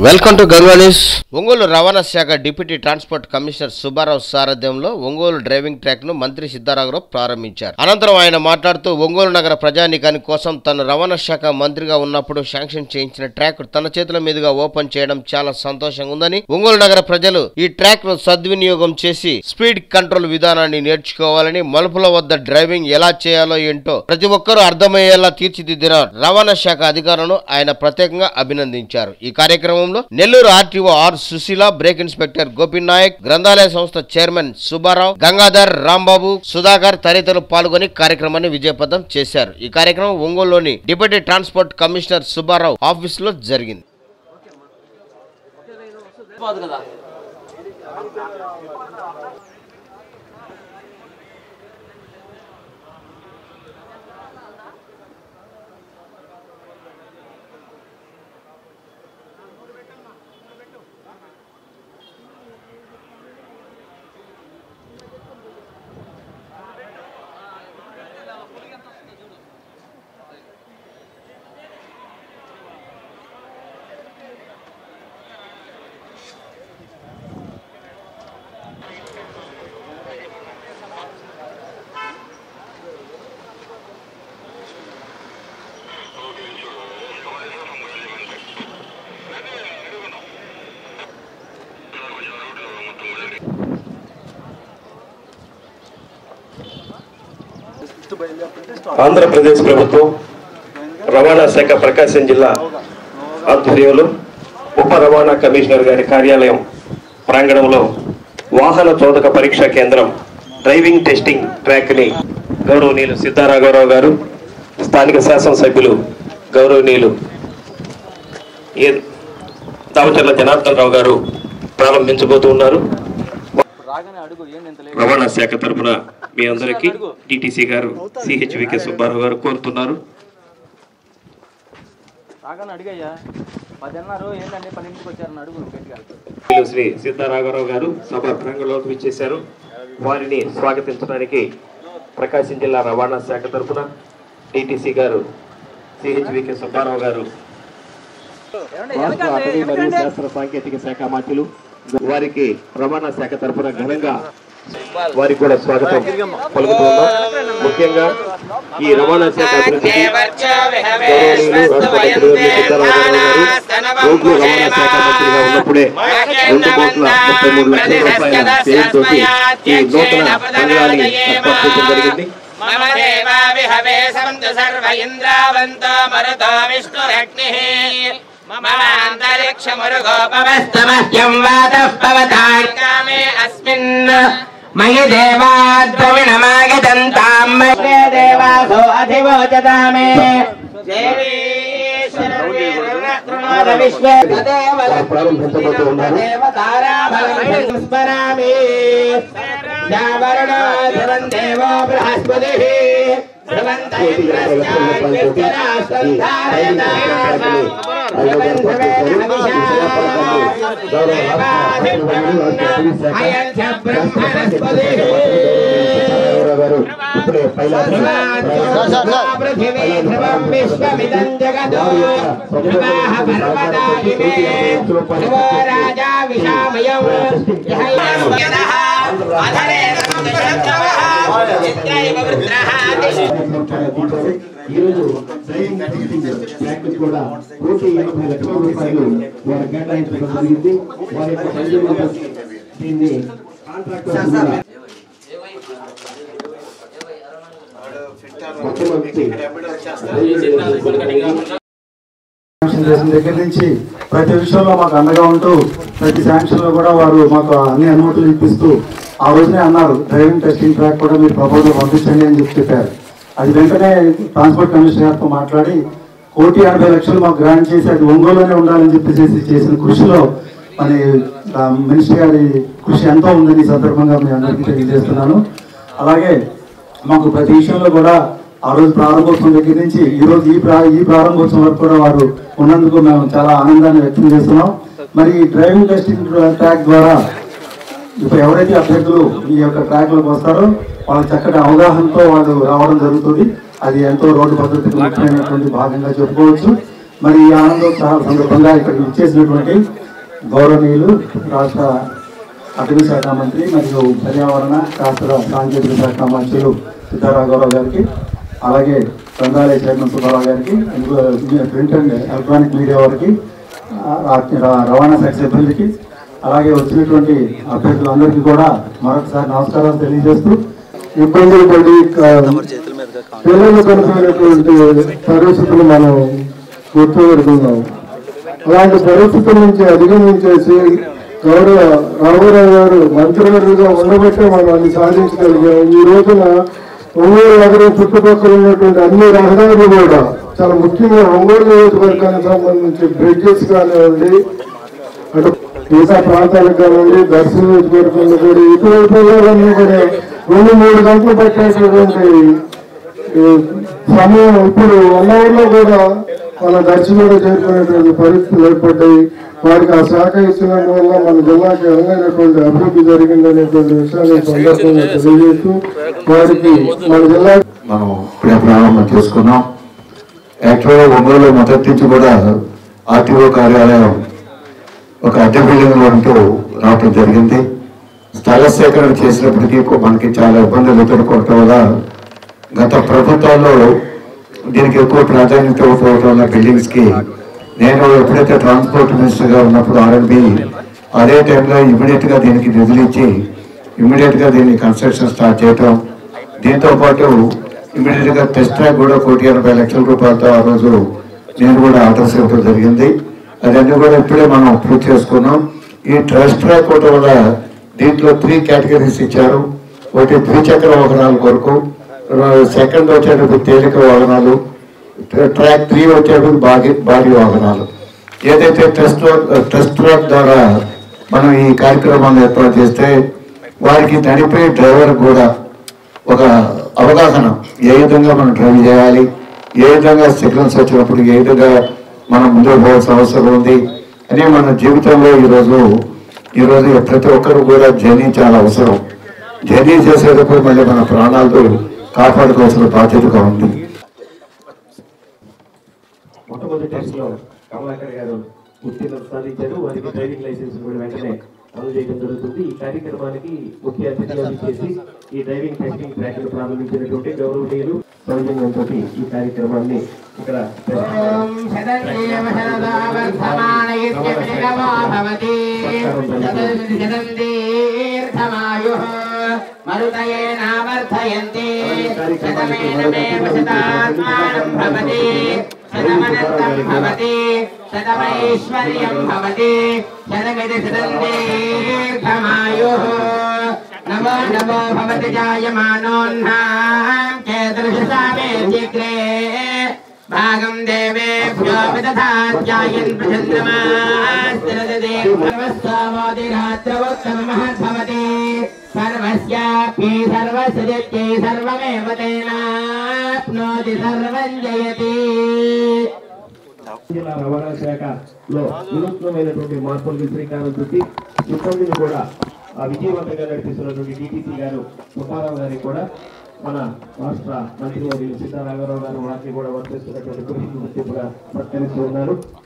welcome to Ganga news Ongole రవాణా శాఖ deputy transport commissioner Subbarao సారథ్యంలో ఒంగోలు డ్రైవింగ్ ట్రాక్ ను మంత్రి సిద్ధారామరావు ప్రారంభించారు అనంతరం ఆయన మాట్లాడుతూ ఒంగోలు నగర ప్రజానీకాని కోసం తన రవాణా శాఖ మంత్రిగా ఉన్నప్పుడు శాంక్షన్ చేయించిన ట్రాక్ తన చేతుల మీదుగా ఓపెన్ చేయడం చాలా సంతోషంగా ఉందని ఒంగోలు నగర ప్రజలు ఈ ట్రాక్ ను సద్వినియోగం చేసి స్పీడ్ కంట్రోల్ విధానాన్ని నేర్చుకోవాలని మలుపుల వద్ద డ్రైవింగ్ ఎలా చేయాలో ఏంటో ప్రతి ఒక్కరూ అర్థమయ్యేలా తీర్చిదిద్దిన రవాణా శాఖ అధికారులను ఆయన ప్రత్యేకంగా అభినందించారు ఈ కార్యక్రమంలో Nellore RTO R Sushila brake inspector Gopi Naik గ్రంథాలయ సంస్థ చైర్మన్ సుబ్బారావు గంగాధర్ రాంబాబు సుధాకర్ తదితరులు పాల్గొని కార్యక్రమాన్ని విజయపథం చేశారు ఈ కార్యక్రమం ఒంగోలులోని deputy transport commissioner Subbarao office లో జరిగింది పోదు కదా ఆంధ్రప్రదేశ్ ప్రభుత్వం రవాణా శాఖ ప్రకాశం జిల్లా ఆధ్వర్యంలో ఉప రవాణా కమిషనర్ గారి కార్యాలయం ప్రాంగణంలో వాహన చోదక పరీక్షా కేంద్రం డ్రైవింగ్ టెస్టింగ్ ట్రాక్ ని గౌరవనీయులు సిద్ధారాఘవరావు గారు స్థానిక శాసనసభ్యులు గౌరవనీయులు ఏ దామచర్ల జనార్దన్ రావు గారు ప్రారంభించబోతూ ఉన్నారు రాగానే అడుగు ఏంటి ఇంత లేట్ రవాణా శాఖ తరపున మీ అందరికీ డిటిసి గారు సిహెచ్వికే సుబ్బారావు గారు కోరుతున్నారు రాగానే అడిగయ్యా పది అన్నారు ఏంటండి పన్నెండుకి వచ్చారని అడుగు గట్టిగా వీళ్ళు శ్రీ సీతారాఘవరావు గారు సభ ప్రాంగణంలోకి విచ్చేశారు వారిని స్వాగతించడానికి ప్రకాశం జిల్లా రవాణా శాఖ తరపున డిటిసి గారు సిహెచ్వికే సుబ్బారావు గారు రాష్ట్ర అటవీ మరియు శాస్త్ర సాంకేతిక శాఖ మంత్రులు వారికి రవాణా శాఖ తరపున ఘనంగా వారికి కూడా స్వాగతం పలుకుతున్నాం ముఖ్యంగా ఈ రవాణా శాఖ అభివృద్ధికి గౌరవనీయులు రాష్ట్ర మంత్రివర్యులు సిద్ధరామరావు గారు రోడ్లు రవాణా శాఖ మంత్రిగా ఉన్నప్పుడే రెండు కోట్ల ముప్పై మూడు లక్షల రూపాయల వ్యయంతో ఈ నూతన రంగాన్ని ఏర్పాటు చేయడం జరిగింది మమ దేవా విహవే సంతు సర్వ ఇంద్రావంతో మరుతో విష్ణురగ్నిః మమాంతరిక్షమురుగోపవస్తమహ్యం వాతః పవతాంగామే అస్మిన్ మయి దేవాద్రవిణమాగతంతాం మయే దేవాసో అధివోచతామే విశ్వే ప్రారంభించబోతూ ఉన్నారు దేవతారామలం స్మరామి యావరుణో ధ్రువం దేవో బృహస్పతిః ధ్రువంత ఇప్పుడే పైలాసి పృథివీ ధ్రువం విశ్వమిదం జగదో ధ్రువాః పర్వతాయిమే ధ్రువో రాజా విశామయం యః అధరేణ సంప్రద్ధవః చిత్రైవ వృత్రః ఈరోజు డ్రైవింగ్ టెస్టింగ్ ట్రాక్ కూడా కోటి ఎనభై లక్షల రూపాయలు వారు కేటాయించడం జరిగింది వారి యొక్క సౌజన్యంతో దీన్ని కాంట్రాక్టర్ ద్వారా ముఖ్యమంత్రి శాంక్షన్ చేసిన దగ్గర నుంచి ప్రతి విషయంలో మాకు అండగా ఉంటూ ప్రతి శాంక్షన్ లో కూడా వారు మాకు అన్ని అనుమతులు ఇప్పిస్తూ ఆ రోజునే అన్నారు డ్రైవింగ్ టెస్టింగ్ ట్రాక్ కూడా మీరు ప్రపోజల్ పంపించండి అని చెప్పి చెప్పారు అది వెంటనే ట్రాన్స్పోర్ట్ కమిషనర్ గారితో మాట్లాడి కోటి ఎనభై లక్షలు మాకు గ్రాంట్ చేసి అది ఒంగోలులోనే ఉండాలని చెప్పేసి చేసిన కృషిలో మరి ఆ మినిస్టర్ గారి కృషి ఎంతో ఉందని ఈ సందర్భంగా మీ అందరికీ తెలియజేస్తున్నాను అలాగే మాకు ప్రతి విషయంలో కూడా ఆ రోజు ప్రారంభోత్సవం దగ్గర నుంచి ఈ రోజు ఈ ప్రా ఈ ప్రారంభోత్సవం వరకు కూడా వారు ఉన్నందుకు మేము చాలా ఆనందాన్ని వ్యక్తం చేస్తున్నాం మరి ఈ డ్రైవింగ్ టెస్టింగ్ ట్రాక్ ద్వారా ఇప్పుడు ఎవరైతే అభ్యర్థులు ఈ యొక్క ట్రాక్ లోకి వస్తారో వాళ్ళ చక్కటి అవగాహనతో వాళ్ళు రావడం జరుగుతుంది అది ఎంతో రోడ్డు భద్రతకు ముఖ్యమైనటువంటి భాగంగా చెప్పుకోవచ్చు మరి ఈ ఆనందోత్సవాల సందర్భంగా ఇక్కడికి ఇచ్చేసినటువంటి గౌరవనీయులు రాష్ట్ర అటవీ శాఖ మంత్రి మరియు పర్యావరణ శాస్త్ర సాంకేతిక శాఖ మంత్రులు సిద్ధారావు గౌరవ్ గారికి అలాగే గ్రంథాలయ చైర్మన్ సుబ్బారావు గారికి ప్రింట్ అండ్ ఎలక్ట్రానిక్ మీడియా వారికి ఆ, రా- రవాణా శాఖ సిబ్బందికి అలాగే వచ్చినటువంటి అభ్యర్థులందరికీ కూడా మరొకసారి నమస్కారాలు తెలియజేస్తూ ఇబ్బందులు పడి పిల్లలు కనుకునేటువంటి పరిస్థితులు మనం గుర్తుపెడుతున్నాం అలాంటి పరిస్థితుల నుంచి అధిగమించేసి గౌరవ రామారావు గారు మంత్రివర్గంగా ఉండబట్టే మనం అన్ని సాధించగలిగాం ఈ రోజున ఒంగోలు నగరం చుట్టుపక్కల ఉన్నటువంటి అన్ని రహదారులు కూడా చాలా ముఖ్యంగా ఒంగోలు నియోజకవర్గానికి సంబంధించి బ్రిడ్జెస్ కానివ్వండి అటు మిగతా ప్రాంతాలకు కానివ్వండి దర్శన నియోజకవర్గంలో కూడా ఇటువంటి పిల్లలన్నీ కూడా రెండు మూడు గంటలు పట్టేటటువంటి ఈ సమయం ఇప్పుడు వన్ అవర్ లో కూడా మన దర్శనంలో చేరుకునేటువంటి పరిస్థితులు ఏర్పడ్డాయి వారికి ఆ శాఖ ఇచ్చినందు వల్ల మన జిల్లాకి అనువైనటువంటి అభివృద్ధి జరిగిందనేటువంటి విషయాన్ని ఈ సందర్భంగా తెలియజేస్తూ వారికి మన జిల్లా మనం ఇప్పుడే ప్రారంభం చేసుకున్నాం యాక్చువల్గా ఒంగోలు మొదటి నుంచి కూడా ఆర్టీఓ కార్యాలయం ఒక అద్దె బిల్డింగ్ లో ఉంటూ రావటం జరిగింది స్థల సేకరణ చేసినప్పటికీ కొ- మనకి చాలా ఇబ్బందులు ఎదుర్కోవటం వల్ల గత ప్రభుత్వాల్లో దీనికి ఎక్కువ ప్రాధాన్యత ఇవ్వకపోవటం వల్ల బిల్డింగ్స్ కి నేను ఎప్పుడైతే ట్రాన్స్పోర్ట్ మినిస్టర్ గా ఉన్నప్పుడు ఆర్ఎంబి అదే టైంలో ఇమీడియట్ గా దీనికి నిధులు ఇచ్చి ఇమీడియట్ గా దీన్ని కన్స్ట్రక్షన్ స్టార్ట్ చేయటం దీంతో పాటు ఇమీడియట్ గా టెస్ట్ ట్రాక్ కూడా కోటి ఎనభై లక్షల రూపాయలతో ఆ రోజు నేను కూడా ఆర్డర్స్ ఇవ్వడం జరిగింది అదన్నీ కూడా ఇప్పుడే మనం పూర్తి చేసుకున్నాం ఈ ట్రస్ట్ ట్రాక్ ఒకటి వల్ల దీంట్లో త్రీ కేటగిరీస్ ఇచ్చారు ఒకటి ద్విచక్ర వాహనాల కొరకు సెకండ్ వచ్చేటప్పుడు తేలిక వాహనాలు ట్రాక్ త్రీ వచ్చేటప్పుడు భారీ భారీ వాహనాలు ఏదైతే టెస్ట్ టెస్ట్ ట్రాక్ ద్వారా మనం ఈ కార్యక్రమాన్ని ఏర్పాటు చేస్తే వారికి నడిపే డ్రైవర్ కూడా ఒక అవగాహన ఏ విధంగా మనం డ్రైవ్ చేయాలి ఏ విధంగా సిగ్నల్స్ వచ్చినప్పుడు ఏ విధంగా మనం ముందుకు పోవాల్సిన అవసరం ఉంది అని మన జీవితంలో ఈరోజు ఈరోజు ప్రతి ఒక్కరు కూడా జర్నీ చాలా అవసరం జర్నీ చేసేటప్పుడు మళ్ళీ మన ప్రాణాలతో కాపాడుకోవాల్సిన బాధ్యతగా ఉంది మొట్టమొదటి టెస్ట్ లో కమలాకర్ గారు ఉత్తీర్ణత సాధించారు వారికి డ్రైవింగ్ లైసెన్స్ కూడా వెంటనే అమలు చేయడం జరుగుతుంది ఈ కార్యక్రమానికి ముఖ్య అతిథిగా చేసి ఈ డ్రైవింగ్ టెస్టింగ్ ట్రాక్ ను ప్రారంభించినటువంటి గౌరవనీయులు సౌజన్యంతో ఈ కార్యక్రమాన్ని ఇక్కడ ఓం శతదేవ శరదావర్ధమానయస్యమిగమో భవతి శతం శతం దీర్ఘమాయుః మరుతయేనావర్ధయంతి శతమేనమేవ శతాత్మానం భవతి శతమనంతం భవతి శతమైశ్వర్యం భవతి శతమితి శతం దీర్ఘమాయుః నమో నమో భవతి జాయమానోన్నాం చేదృశసామే చిగ్రే భాగం దేవేభ్యో విదధాధ్యాయన్ ప్రచంద్రమాస్తిరదేవస్తమోదిరాత్రవోత్తమమహద్భవతి సర్వస్యాప్యై సర్వసజత్యై సర్వమేవ తేనాప్నోతి సర్వం జయతి జిల్లా రవాణా శాఖలో వినూత్నమైనటువంటి మార్పులకు శ్రీకారం చుట్టి సిబ్బందిని కూడా ఆ విజయవంతంగా నడిపిస్తున్నటువంటి డిటిసి గారు సుబ్బారావు గారికి కూడా మన రాష్ట్ర మంత్రి వర్యులు సీతారామరావు గారు వారిని కూడా వర్తిస్తున్నటువంటి కృషి గుర్తింపుగా సత్కరిస్తూ ఉన్నారు